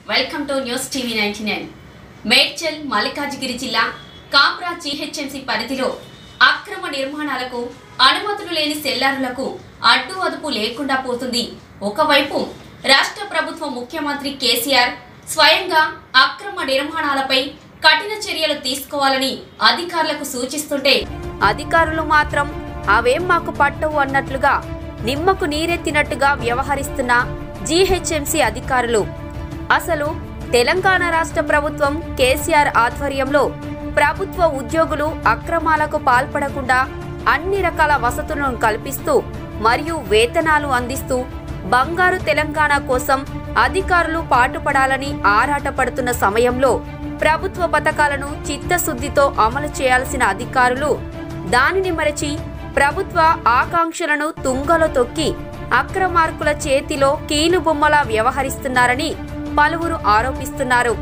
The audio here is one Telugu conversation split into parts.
welcome to news TV ninety nine Medchal Malkajgiri జిల్లా కాప్రా జీహెచ్ఎంసీ పరిధిలో అక్రమ నిర్మాణాలకు అనుమతులు లేని సెల్లారులకు అడ్డు అదుపు లేకుండా పోతుంది ఒకవైపు రాష్ట్ర ప్రభుత్వ ముఖ్యమంత్రి కేసీఆర్ స్వయంగా అక్రమ నిర్మాణాలపై కఠిన చర్యలు తీసుకోవాలని అధికారులకు సూచిస్తుంటే అధికారులు మాత్రం అవేం మాకు పట్టవు అన్నట్లుగా నిమ్మకు నీరెత్తినట్టుగా వ్యవహరిస్తున్న జీహెచ్ఎంసీ అధికారులు అసలు తెలంగాణ రాష్ట్ర ప్రభుత్వం కేసీఆర్ ఆధ్వర్యంలో ప్రభుత్వ ఉద్యోగులు అక్రమాలకు పాల్పడకుండా అన్ని రకాల వసతులను కల్పిస్తూ మరియు వేతనాలు అందిస్తూ బంగారు తెలంగాణ కోసం అధికారులు పాటుపడాలని ఆరాటపడుతున్న సమయంలో ప్రభుత్వ పథకాలను చిత్తశుద్ధితో అమలు చేయాల్సిన అధికారులు దానిని మరచి ప్రభుత్వ ఆకాంక్షలను తుంగలో తొక్కి అక్రమార్కుల చేతిలో కీలుబొమ్మలా వ్యవహరిస్తున్నారని పలువురు ఆరోపిస్తున్నారు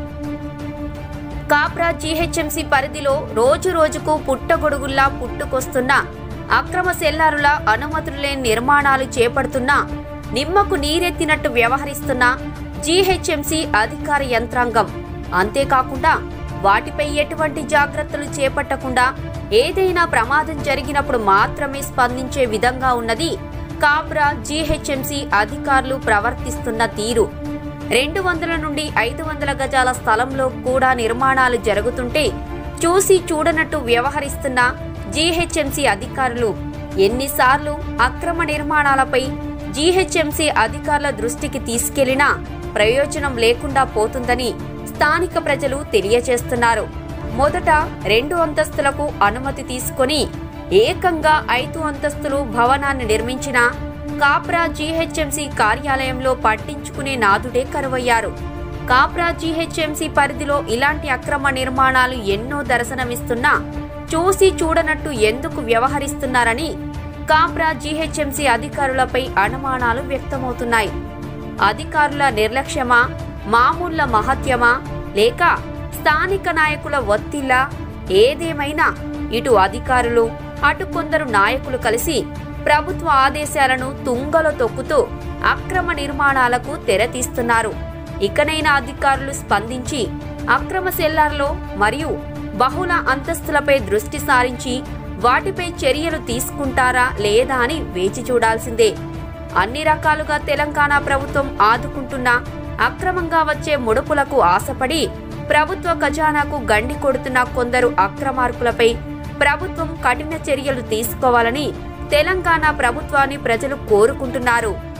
కాప్రా జీహెచ్ఎంసీ పరిధిలో రోజు రోజుకు పుట్టగొడుగుల్లా పుట్టుకొస్తున్న అక్రమ సెల్లారుల అనుమతులు లేని నిర్మాణాలు చేపడుతున్న నిమ్మకు నీరెత్తినట్టు వ్యవహరిస్తున్న జీహెచ్ఎంసీ అధికార యంత్రాంగం అంతేకాకుండా వాటిపై ఎటువంటి జాగ్రత్తలు చేపట్టకుండా ఏదైనా ప్రమాదం జరిగినప్పుడు మాత్రమే స్పందించే విధంగా ఉన్నది కాప్రా జీహెచ్ఎంసీ అధికారులు ప్రవర్తిస్తున్న తీరు రెండు వందల నుండి ఐదు వందల గజాల స్థలంలో కూడా నిర్మాణాలు జరుగుతుంటే చూసి చూడనట్టు వ్యవహరిస్తున్న జీహెచ్ఎంసీ అధికారులు ఎన్నిసార్లు అక్రమ నిర్మాణాలపై జీహెచ్ఎంసీ అధికారుల దృష్టికి తీసుకెళ్లినా ప్రయోజనం లేకుండా పోతుందని స్థానిక ప్రజలు తెలియజేస్తున్నారు మొదట రెండు అంతస్తులకు అనుమతి తీసుకొని ఏకంగా ఐదు అంతస్తులు భవనాన్ని నిర్మించిన కాప్రా జీహెచ్ఎంసీ కార్యాలయంలో పట్టించుకునే నాదుడే కరువయ్యారు కాప్రా జీహెచ్ఎంసీ పరిధిలో ఇలాంటి అక్రమ నిర్మాణాలు ఎన్నో దర్శనమిస్తున్నా చూసి చూడనట్టు ఎందుకు వ్యవహరిస్తున్నారని కాప్రా జీహెచ్ఎంసీ అధికారులపై అనుమానాలు వ్యక్తమవుతున్నాయి అధికారుల నిర్లక్ష్యమా మామూళ్ల మహత్యమా లేక స్థానిక నాయకుల ఒత్తిళ్లా ఏదేమైనా ఇటు అధికారులు అటు కొందరు నాయకులు కలిసి ప్రభుత్వ ఆదేశాలను తుంగలో తొక్కుతూ అక్రమ నిర్మాణాలకు తెరతీస్తున్నారు ఇకనైనా అధికారులు స్పందించి అక్రమ సెల్లార్లో మరియు బహుళ అంతస్తులపై దృష్టి సారించి వాటిపై చర్యలు తీసుకుంటారా లేదా అని వేచి చూడాల్సిందే అన్ని రకాలుగా తెలంగాణ ప్రభుత్వం ఆదుకుంటున్న అక్రమంగా వచ్చే ముడుపులకు ఆశపడి ప్రభుత్వ ఖజానాకు గండి కొడుతున్న కొందరు అక్రమార్కులపై ప్రభుత్వం కఠిన చర్యలు తీసుకోవాలని తెలంగాణ ప్రభుత్వాన్ని ప్రజలు కోరుకుంటున్నారు